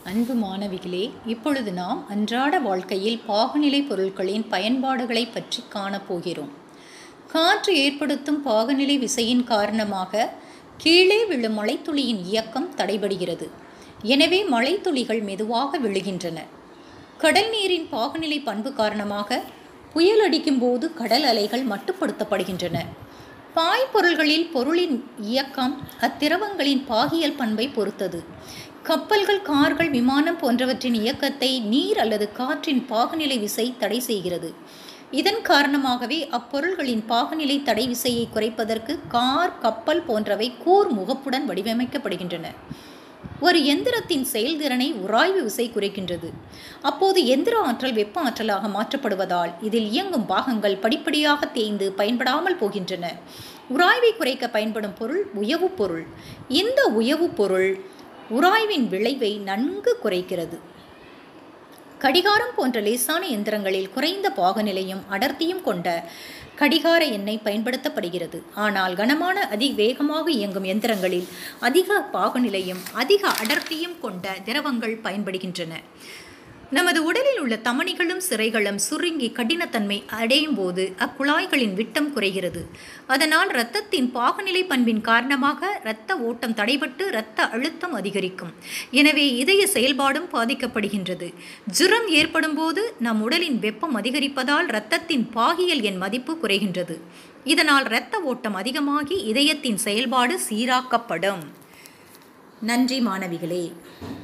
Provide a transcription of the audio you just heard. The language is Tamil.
அன்பு மாணவிகளே இப்பொழுது நாம் அன்றாட வாழ்க்கையில் பாகுநிலை பொருட்களின் பயன்பாடுகளை பற்றி காணப்போகிறோம் காற்று ஏற்படுத்தும் பாகுநிலை விசையின் காரணமாக கீழே விழும் மழைத்துளியின் இயக்கம் தடைபடுகிறது எனவே மழைத்துளிகள் மெதுவாக விழுகின்றன கடல் நீரின் பாகுநிலை பண்பு காரணமாக புயல் அடிக்கும் போது கடல் அலைகள் மட்டுப்படுத்தப்படுகின்றன பாய்பொருள்களில் பொருளின் இயக்கம் அத்திரவங்களின் பாகியல் பண்பை பொறுத்தது கப்பல்கள் கார்கள் விமானம் போன்றவற்றின் இயக்கத்தை நீர் அல்லது காற்றின் பாகுநிலை விசை தடை செய்கிறது இதன் காரணமாகவே அப்பொருள்களின் பாகுநிலை தடை விசையை குறைப்பதற்கு கார் கப்பல் போன்றவை கூர் முகப்புடன் வடிவமைக்கப்படுகின்றன ஒரு எந்திரத்தின் செயல்திறனை உராய்வு விசை குறைக்கின்றது அப்போது எந்திர ஆற்றல் வெப்ப ஆற்றலாக மாற்றப்படுவதால் இதில் இயங்கும் பாகங்கள் படிப்படியாக தேய்ந்து பயன்படாமல் போகின்றன உராய்வை குறைக்க பயன்படும் பொருள் உயவு பொருள் இந்த உயவு பொருள் உராய்வின் விளைவை நன்கு குறைக்கிறது கடிகாரம் போன்ற லேசான எந்திரங்களில் குறைந்த பாகநிலையும் அடர்த்தியும் கொண்ட கடிகார எண்ணெய் பயன்படுத்தப்படுகிறது ஆனால் கனமான அதிவேகமாக இயங்கும் எந்திரங்களில் அதிக பாகுநிலையும் அதிக அடர்த்தியும் கொண்ட திரவங்கள் பயன்படுகின்றன நமது உடலில் உள்ள தமனிகளும் சிறைகளும் சுருங்கி கடினத்தன்மை அடையும் போது அக்குழாய்களின் விட்டம் குறைகிறது அதனால் இரத்தத்தின் பாகுநிலை பண்பின் காரணமாக இரத்த ஓட்டம் தடைபட்டு இரத்த அழுத்தம் அதிகரிக்கும் எனவே இதய செயல்பாடும் பாதிக்கப்படுகின்றது ஜுரம் ஏற்படும் போது நம் உடலின் வெப்பம் அதிகரிப்பதால் இரத்தத்தின் பாகியல் எண் மதிப்பு குறைகின்றது இதனால் இரத்த ஓட்டம் அதிகமாகி இதயத்தின் செயல்பாடு சீராக்கப்படும் நன்றி மாணவிகளே